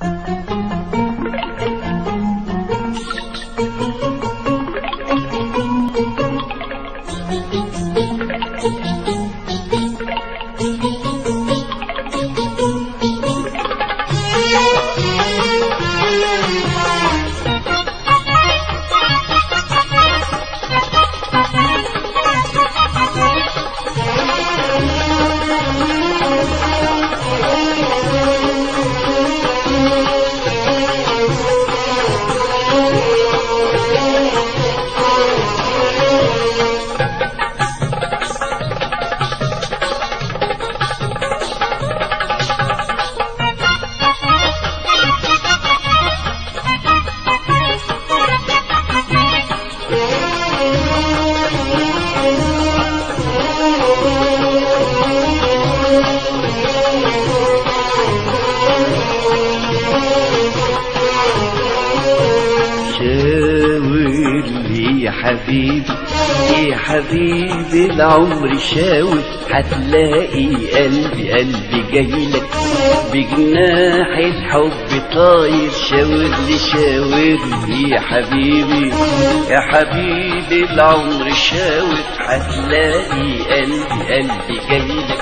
شاور لي يا حبيبي يا حبيبي العمر شاور هتلاقي قلبي قلبي جايلك بجناح الحب طاير شاور لي شاور لي يا حبيبي يا حبيبي العمر شاور هتلاقي قلبي قلبي جايلك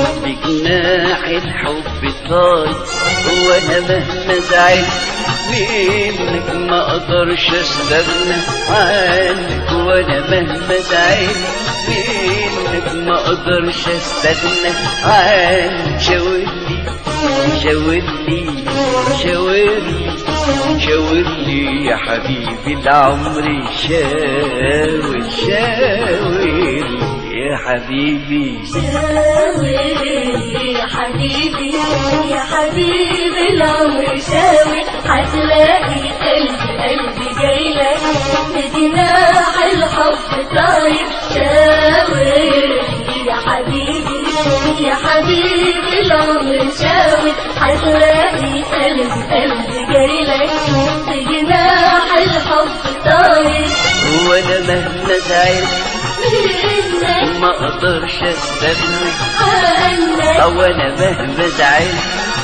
بجناح الحب طاير وانا مهما زعلت منك ما اقدرش استغنى عنك وانا مهما زعلت منك ما اقدرش استغنى عنك شاورلي شاورلي شاورلي شاورلي يا حبيبي العمر شاور شاور يا حبيبي شاور يا حبيبي يا حبيبي العمر شاور هتلاقي قلبي قلبي جايلك بجناح الحب طاير شاور يا حبيبي يا حبيبي العمر شاور هتلاقي قلبي قلبي جايلك بجناح الحب طاير وانا مهما زعلت منك ما اقدرش استغنى عنك او انا مهما زعلت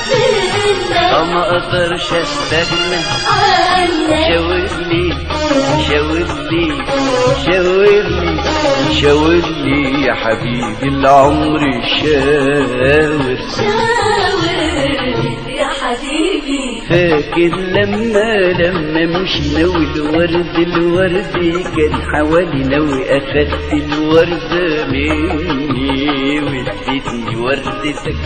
منك ما اقدرش استغنى عنك شاورلي شاورلي شاورلي شاورلي يا حبيبي العمر شاور شاور يا حبيبي فاكر لما لما مشينا والورد الورد كان حوالينا واخدت الوردة مني واديتني وردتك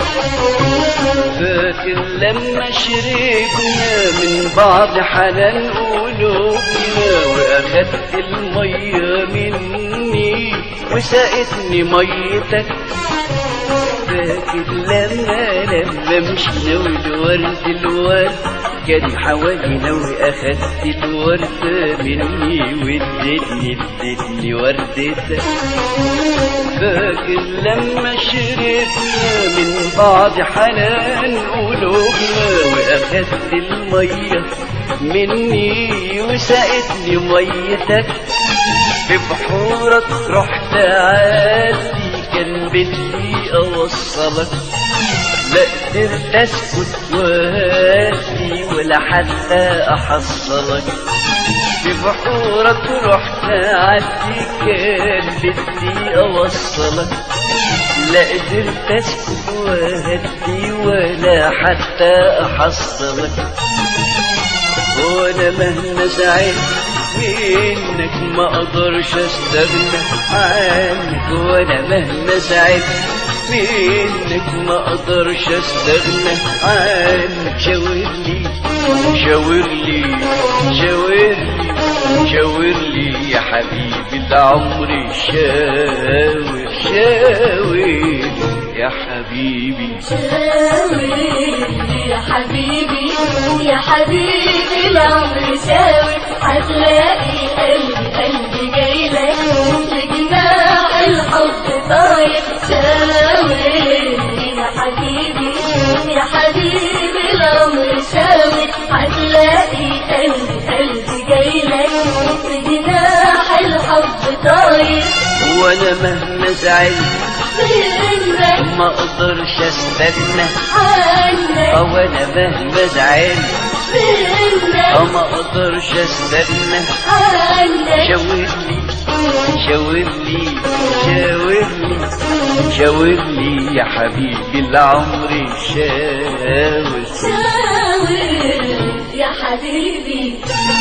فاكر لما شربنا من بعض حنان قلوبنا واخدت المية مني وسقتني ميتك فاكر لما لما مشينا والورد الورد كان حوالينا واخدت الورد مني واديتني اديتني وردتك فاكر لما شربنا من بعض حنان قلوبنا واخدت المية مني وسقتني ميتك في بحورك رحت عادي كان بدي اوصلك لا قدرت اسكت وهادي ولا حتى احصلك في بحورك رحت عدي كان بدي اوصلك لا قدرت اسكت وهدي ولا حتى احصلك وانا مهما زعلت منك ما اقدرش استغنى عنك وانا مهما زعلت منك ما اقدرش استغنى عنك شاورلي شاورلي شاورلي شاورلي يا حبيبي العمر شاور شاور يا حبيبي شاور يا حبيبي يا حبيبي العمر شاور هتلاقي قلبي قلبي جايلك بجناح الحب طاير شاور يا حبيبي يا حبيبي العمر شاور هتلاقي قلبي قلبي جايلك بجناح الحب طاير وانا مهما زعلت منك ما اقدرش استغنى عنك او انا مهما زعلت منك ما اقدرش استنى عنك شاورلي شاورلي شاورلي شاورلي يا حبيبي العمر شاور شاور يا حبيبي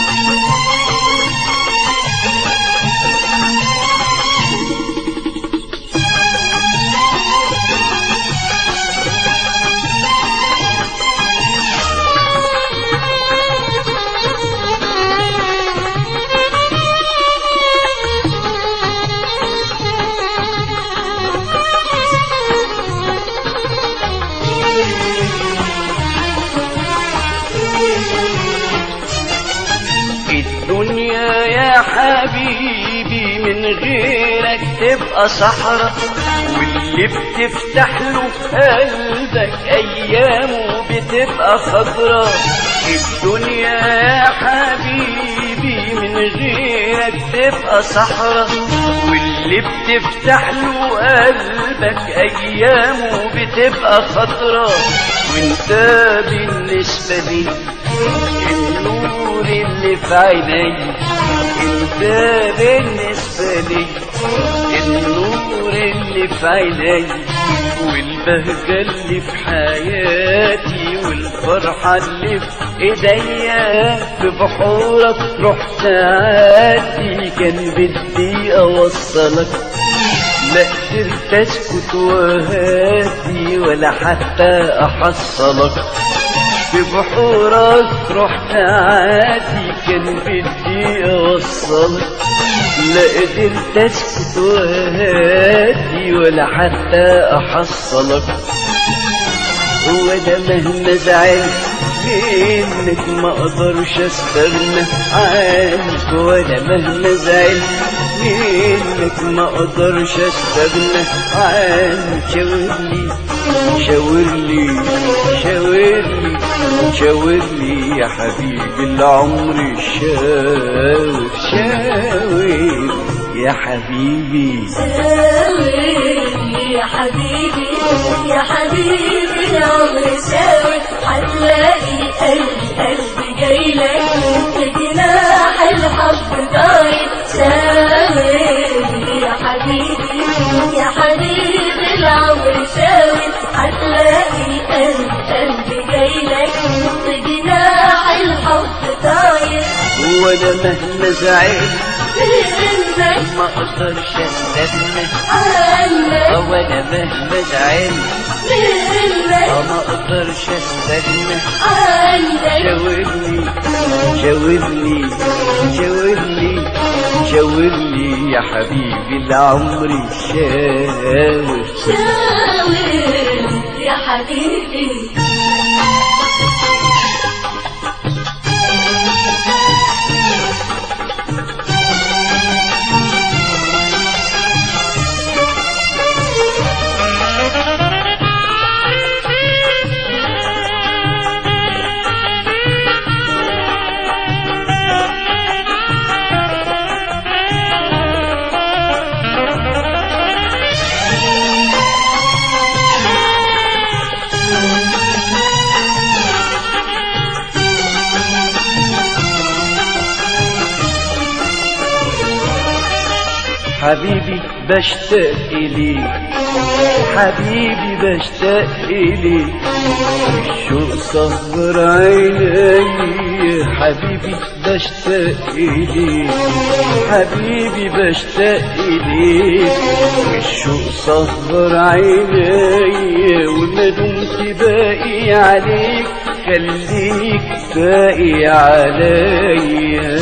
الدنيا يا حبيبي من غيرك تبقى صحراء واللي بتفتح له قلبك ايامه بتبقى خضرا الدنيا يا حبيبي من غيرك تبقى صحراء واللي بتفتح له قلبك ايامه بتبقى خضرا وانت بالنسبه لي النور اللي في عيني انت بالنسبة لي النور اللي في عيني والبهجة اللي في حياتي والفرحة اللي في ايديا في بحورك رحت عادي كان بدي اوصلك لا قدرت اسكت وهادي ولا حتى احصلك في بحورك رحت عادي كان بدي اوصلك لا قدرت اسكت وهادي ولا حتى احصلك هو ده مهما زعلت منك ما اقدرش استغنى عنك ولا مهما زعلت منك ما اقدرش استغنى عنك شاورلي شاورلي شاورلي شاورلي يا حبيبي العمر شاور شاور يا حبيبي شاور يا حبيبي يا حبيبي العمر شاور هتلاقي قلبي قلبي جايلك بجناح الحب طاير شاور يا حبيبي يا حبيبي العمر شاور هتلاقي قلبي قلبي جايلك بجناح الحب طاير وانا مهما زعلت منك ما اقدرش استغنى عنك وانا مهما زعلت منك ما اقدرش استغنى عندك شاورلي شاورلي شاورلي شاورلي يا حبيبي العمر شاور شاور يا حبيبي حبيبي بشتاق إليك حبيبي بشتاق إليك الشوق صبر عيني حبيبي بشتاق إليك حبيبي بشتاق إليك الشوق صبر عيني وما دمت باقي عليك خليك باقي عليا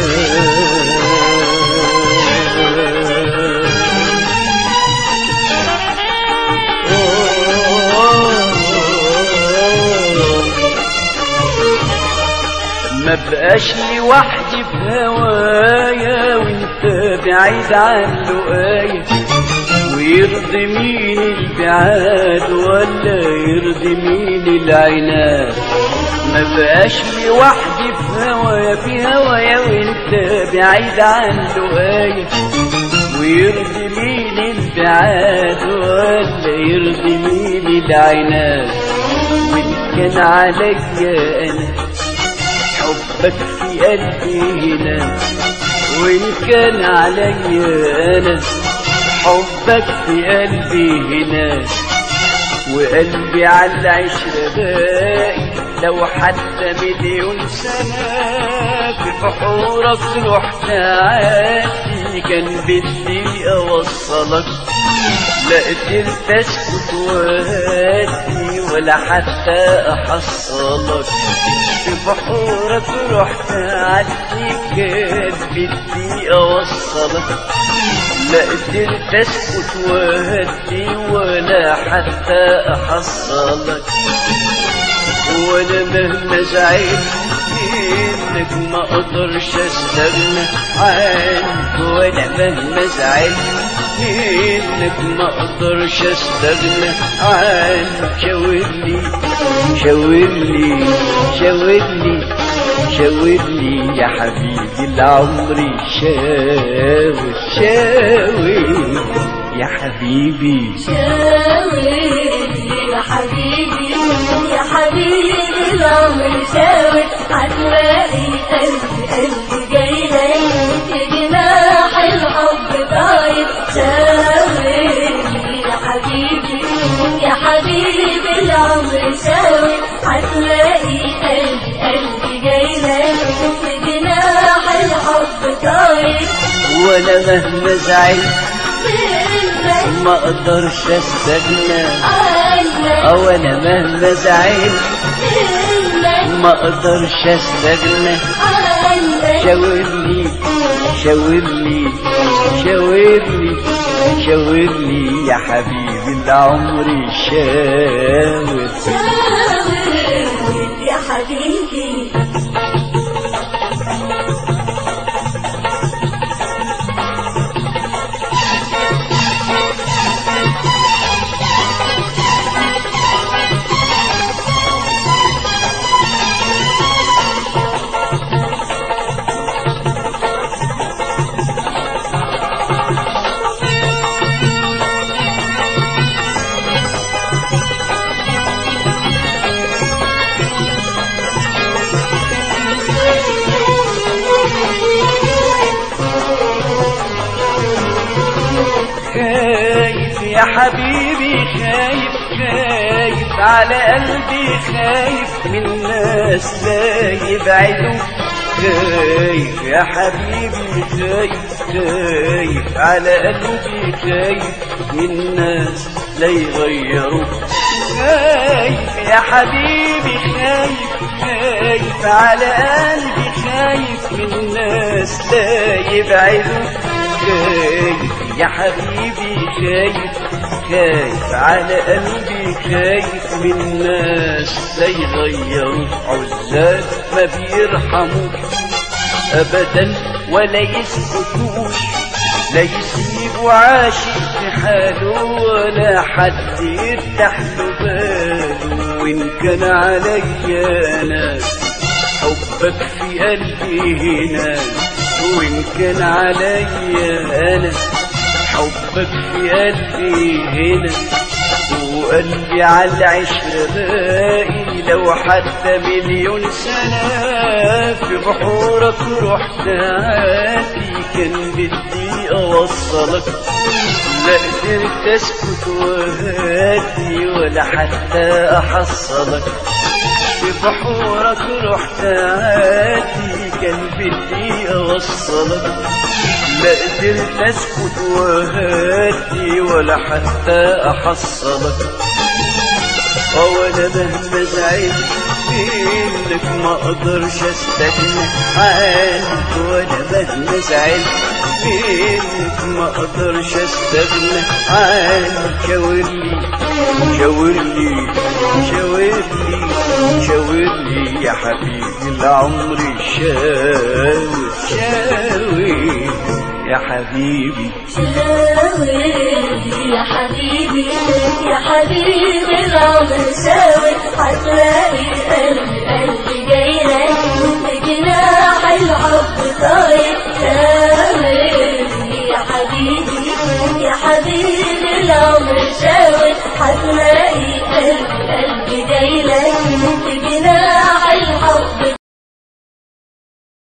ما بقاش لوحدي في هوايا وانت بعيد عن لقايا ويرضي مين البعاد ولا يرضي مين العناد ما بقاش لوحدي في هوايا في هوايا وانت بعيد عن لقايا ويرضي مين البعاد ولا يرضي مين العناد وان كان عليا انا حبك في قلبي هنا وإن كان عليا أنا حبك في قلبي هنا وقلبي على العشرة باقي لو حتى مليون سنة في بحورك رحت عادي كان بدي أوصلك لا قدرت اسكت وهدي ولا حتى احصلك في بحورك رحت عدي كان بدي اوصلك لا قدرت اسكت وهدي ولا حتى احصلك وانا مهما زعلت منك ما اقدرش استغنى عنك وانا مهما زعلت منك ما اقدرش استغنى عنك شاورلي شاورلي شاورلي شاورلي يا حبيبي العمر شاور شاور يا حبيبي شاور يا حبيبي يا حبيبي العمر شاور هتلاقي قلبي قلبي جاي لك جناح الحب طاير شاور يا حبيبي يا حبيبي العمر شاور هتلاقي قلبي قلبي جاي لك جناح الحب طاير وانا مهما زعلت منك ما اقدرش استغنى عنك او انا مهما زعلت منك ما اقدرش استغنى عنك شاورلي شاورلي شاورلي شاورلي يا حبيبي العمر شاور شاور يا حبيبي خايف يا حبيبي خايف خايف على قلبي خايف من الناس لا يبعدوا خايف يا حبيبي خايف خايف على قلبي خايف من الناس لا يغيروا خايف يا حبيبي خايف خايف على قلبي خايف من الناس لا يبعدوا خايف يا حبيبي خايف خايف على قلبي خايف من الناس لا يغيروا عزاب ما بيرحموش ابدا ولا يسكتوش لا يسيبوا عاشق في حاله ولا حد يفتح له باله وان كان عليا انا حبك في قلبي هنا وإن كان عليا أنا حبك في قلبي هنا وقلبي على العشرة باقي لو حتى مليون سنة في بحورك رحت عادي كان بدي أوصلك لا قدرت أسكت وهادي ولا حتى أحصلك في بحورك رحت عادي كان بدي اوصلك لا قدرت اسكت وهادي ولا حتى احصلك وانا مهما زعلت منك ما اقدرش استغنى عنك وانا مهما زعلت منك ما اقدرش استغنى عنك شاورلي شاورلي شاورلي شاورلي يا حبيبي العمر شاور شاور يا حبيبي شاور يا حبيبي يا حبيبي العمر شاور هتلاقي قلبي قلبي جاي